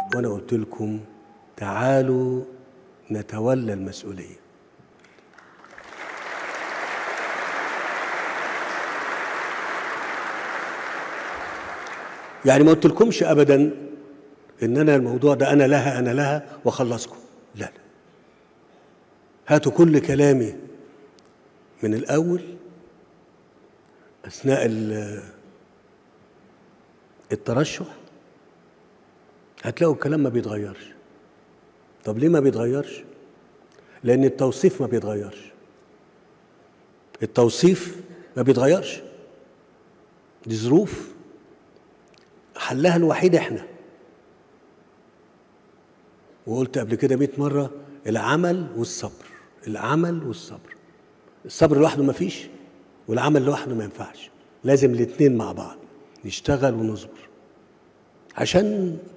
وانا قلت لكم تعالوا نتولى المسؤوليه يعني ما قلتلكمش ابدا ان انا الموضوع ده انا لها انا لها واخلصكم لا لا هاتوا كل كلامي من الاول اثناء ال- الترشح هتلاقوا الكلام ما بيتغيرش طب ليه ما بيتغيرش لان التوصيف ما بيتغيرش التوصيف ما بيتغيرش دي ظروف حلها الوحيد احنا وقلت قبل كده 100 مره العمل والصبر العمل والصبر الصبر لوحده ما فيش والعمل لوحده ما ينفعش لازم الاثنين مع بعض نشتغل ونصبر عشان